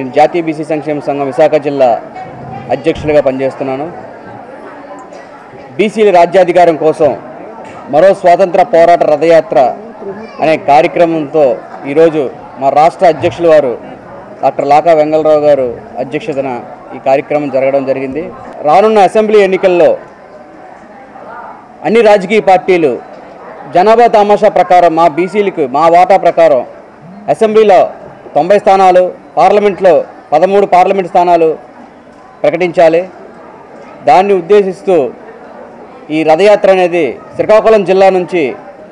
నేను జాతీయ బీసీ సంక్షేమ సంఘం విశాఖ జిల్లా అధ్యక్షులుగా పనిచేస్తున్నాను బీసీల రాజ్యాధికారం కోసం మరో స్వాతంత్ర పోరాట రథయాత్ర అనే కార్యక్రమంతో ఈరోజు మా రాష్ట్ర అధ్యక్షుల వారు డాక్టర్ లాకా వెంగళరావు గారు అధ్యక్షతన ఈ కార్యక్రమం జరగడం జరిగింది రానున్న అసెంబ్లీ ఎన్నికల్లో అన్ని రాజకీయ పార్టీలు జనాభా తమాషా ప్రకారం మా బీసీలకు మా వాటా ప్రకారం అసెంబ్లీలో తొంభై స్థానాలు పార్లమెంట్లో పదమూడు పార్లమెంట్ స్థానాలు ప్రకటించాలి దాన్ని ఉద్దేశిస్తూ ఈ రథయాత్ర అనేది శ్రీకాకుళం జిల్లా నుంచి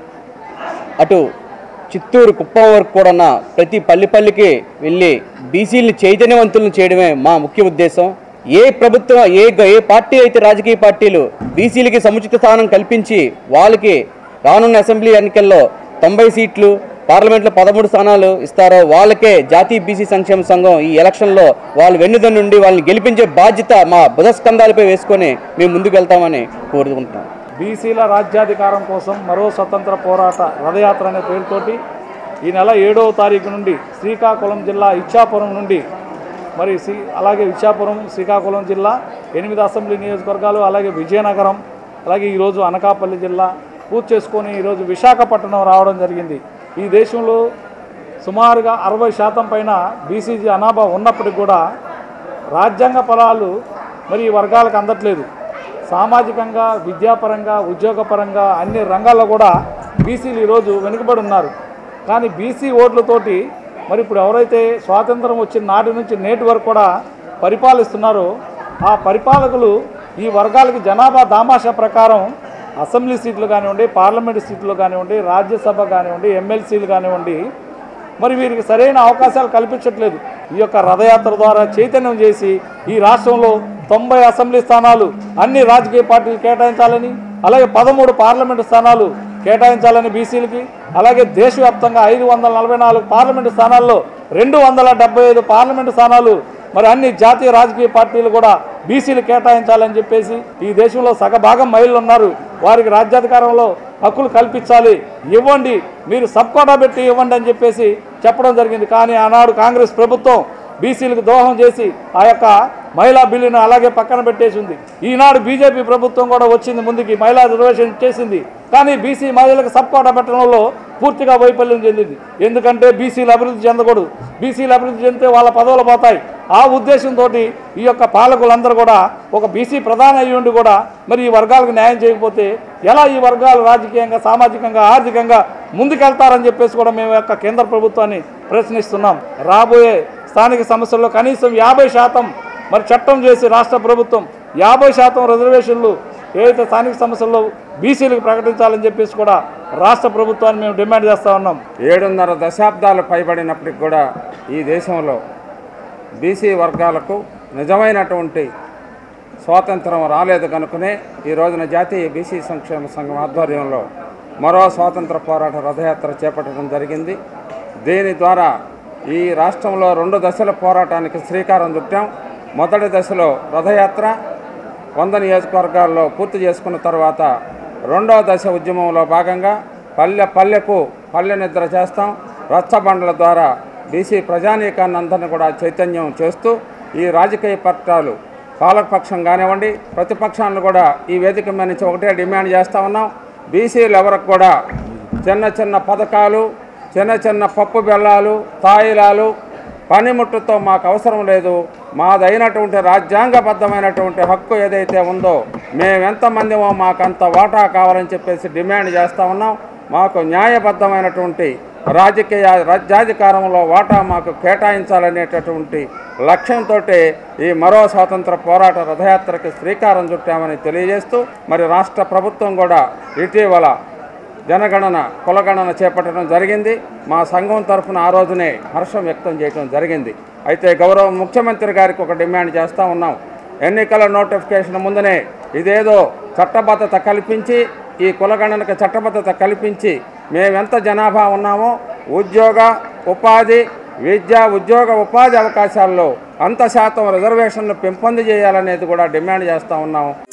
అటు చిత్తూరు కుప్పం వరకు కూడా ఉన్న ప్రతి పల్లి పల్లికి వెళ్ళి బీసీలను చైతన్యవంతులను చేయడమే మా ముఖ్య ఉద్దేశం ఏ ప్రభుత్వం ఏ గ- ఏ పార్టీ అయితే రాజకీయ పార్టీలు బీసీలకి సముచిత స్థానం కల్పించి వాళ్ళకి రానున్న అసెంబ్లీ ఎన్నికల్లో తొంభై సీట్లు పార్లమెంట్లో పదమూడు స్థానాలు ఇస్తారో వాళ్ళకే జాతీయ బీసీ సంక్షేమ సంఘం ఈ ఎలక్షన్లో వాళ్ళు వెన్నుదన్ను నుండి వాళ్ళని గెలిపించే బాధ్యత మా బుధస్కంధాలపై వేసుకొని మేము ముందుకు వెళ్తామని కోరుకుంటున్నాం బీసీల రాజ్యాధికారం కోసం మరో స్వతంత్ర పోరాట రథయాత్ర అనే పేరుతోటి ఈ నెల ఏడవ తారీఖు నుండి శ్రీకాకుళం జిల్లా ఇచ్చాపురం నుండి మరి శ్రీ అలాగే ఇచ్చాపురం శ్రీకాకుళం జిల్లా ఎనిమిది అసెంబ్లీ నియోజకవర్గాలు అలాగే విజయనగరం అలాగే ఈరోజు అనకాపల్లి జిల్లా పూర్తి చేసుకొని ఈరోజు విశాఖపట్నం రావడం జరిగింది ఈ దేశంలో సుమారుగా అరవై శాతం పైన బీసీ జనాభా ఉన్నప్పటికి కూడా రాజ్యాంగ ఫలాలు మరి ఈ వర్గాలకు అందట్లేదు సామాజికంగా విద్యాపరంగా ఉద్యోగపరంగా అన్ని రంగాల్లో కూడా బీసీలు ఈరోజు వెనుకబడి ఉన్నారు కానీ బీసీ ఓట్లతోటి మరి ఇప్పుడు ఎవరైతే స్వాతంత్రం వచ్చిన నాటి నుంచి నేటి వరకు కూడా పరిపాలిస్తున్నారో ఆ పరిపాలకులు ఈ వర్గాలకి జనాభా దామాషా ప్రకారం అసెంబ్లీ సీట్లు కానివ్వండి పార్లమెంటు సీట్లు కానివ్వండి రాజ్యసభ కానివ్వండి ఎమ్మెల్సీలు కానివ్వండి మరి వీరికి సరైన అవకాశాలు కల్పించట్లేదు ఈ యొక్క రథయాత్ర ద్వారా చైతన్యం చేసి ఈ రాష్ట్రంలో తొంభై అసెంబ్లీ స్థానాలు అన్ని రాజకీయ పార్టీలు కేటాయించాలని అలాగే పదమూడు పార్లమెంటు స్థానాలు కేటాయించాలని బీసీలకి అలాగే దేశవ్యాప్తంగా ఐదు వందల నలభై నాలుగు పార్లమెంటు స్థానాల్లో రెండు వందల డెబ్బై ఐదు పార్లమెంటు స్థానాలు మరి అన్ని జాతీయ రాజకీయ పార్టీలు కూడా బీసీలు కేటాయించాలని చెప్పేసి ఈ దేశంలో సగభాగం మహిళలు ఉన్నారు వారికి రాజ్యాధికారంలో హక్కులు కల్పించాలి ఇవ్వండి మీరు సబ్ కోటా పెట్టి ఇవ్వండి అని చెప్పేసి చెప్పడం జరిగింది కానీ ఆనాడు కాంగ్రెస్ ప్రభుత్వం బీసీలకు దోహం చేసి ఆ యొక్క మహిళా బిల్లును అలాగే పక్కన పెట్టేసింది ఈనాడు బీజేపీ ప్రభుత్వం కూడా వచ్చింది ముందుకి మహిళా రిజర్వేషన్ చేసింది కానీ బీసీ మహిళలకు సబ్ కోటా పెట్టడంలో పూర్తిగా వైఫల్యం చెందింది ఎందుకంటే బీసీలు అభివృద్ధి చెందకూడదు బీసీలు అభివృద్ధి చెందితే వాళ్ళ పదవులు పోతాయి ఆ ఉద్దేశంతో ఈ యొక్క పాలకులందరూ కూడా ఒక బీసీ ప్రధాన అయ్యుండి కూడా మరి ఈ వర్గాలకు న్యాయం చేయకపోతే ఎలా ఈ వర్గాలు రాజకీయంగా సామాజికంగా ఆర్థికంగా ముందుకెళ్తారని చెప్పేసి కూడా మేము యొక్క కేంద్ర ప్రభుత్వాన్ని ప్రశ్నిస్తున్నాం రాబోయే స్థానిక సమస్యల్లో కనీసం యాభై శాతం మరి చట్టం చేసి రాష్ట్ర ప్రభుత్వం యాభై శాతం రిజర్వేషన్లు ఏదైతే స్థానిక సమస్యల్లో బీసీలకు ప్రకటించాలని చెప్పేసి కూడా రాష్ట్ర ప్రభుత్వాన్ని మేము డిమాండ్ చేస్తా ఉన్నాం ఏడున్నర దశాబ్దాలు పైబడినప్పటికి కూడా ఈ దేశంలో బీసీ వర్గాలకు నిజమైనటువంటి స్వాతంత్రం రాలేదు కనుకనే ఈ రోజున జాతీయ బీసీ సంక్షేమ సంఘం ఆధ్వర్యంలో మరో స్వాతంత్ర పోరాట రథయాత్ర చేపట్టడం జరిగింది దీని ద్వారా ఈ రాష్ట్రంలో రెండు దశల పోరాటానికి శ్రీకారం చుట్టాం మొదటి దశలో రథయాత్ర వంద నియోజకవర్గాల్లో పూర్తి చేసుకున్న తర్వాత రెండో దశ ఉద్యమంలో భాగంగా పల్లె పల్లెకు పల్లె నిద్ర చేస్తాం రచ్చబండల ద్వారా బీసీ ప్రజానీకాన్ని అందరిని కూడా చైతన్యం చేస్తూ ఈ రాజకీయ పట్టాలు పాలకపక్షం కానివ్వండి ప్రతిపక్షాలను కూడా ఈ వేదిక మీద నుంచి ఒకటే డిమాండ్ చేస్తూ ఉన్నాం బీసీలు ఎవరికి కూడా చిన్న చిన్న పథకాలు చిన్న చిన్న పప్పు బెల్లాలు తాయిలాలు పనిముట్టుతో మాకు అవసరం లేదు మాదైనటువంటి రాజ్యాంగబద్ధమైనటువంటి హక్కు ఏదైతే ఉందో మేమెంతమందిమో మాకు అంత వాటా కావాలని చెప్పేసి డిమాండ్ చేస్తూ ఉన్నాం మాకు న్యాయబద్ధమైనటువంటి రాజకీయ రాజ్యాధికారంలో వాటా మాకు కేటాయించాలనేటటువంటి లక్ష్యంతో ఈ మరో స్వాతంత్ర పోరాట రథయాత్రకి శ్రీకారం చుట్టామని తెలియజేస్తూ మరి రాష్ట్ర ప్రభుత్వం కూడా ఇటీవల జనగణన కులగణన చేపట్టడం జరిగింది మా సంఘం తరఫున ఆ రోజునే హర్షం వ్యక్తం చేయడం జరిగింది అయితే గౌరవ ముఖ్యమంత్రి గారికి ఒక డిమాండ్ చేస్తూ ఉన్నాం ఎన్నికల నోటిఫికేషన్ ముందునే ఇదేదో చట్టబద్ధత కల్పించి ఈ కులగణనకు చట్టబద్ధత కల్పించి మేమెంత జనాభా ఉన్నామో ఉద్యోగ ఉపాధి విద్య ఉద్యోగ ఉపాధి అవకాశాల్లో అంత శాతం రిజర్వేషన్లు పెంపొంది చేయాలనేది కూడా డిమాండ్ చేస్తూ ఉన్నాం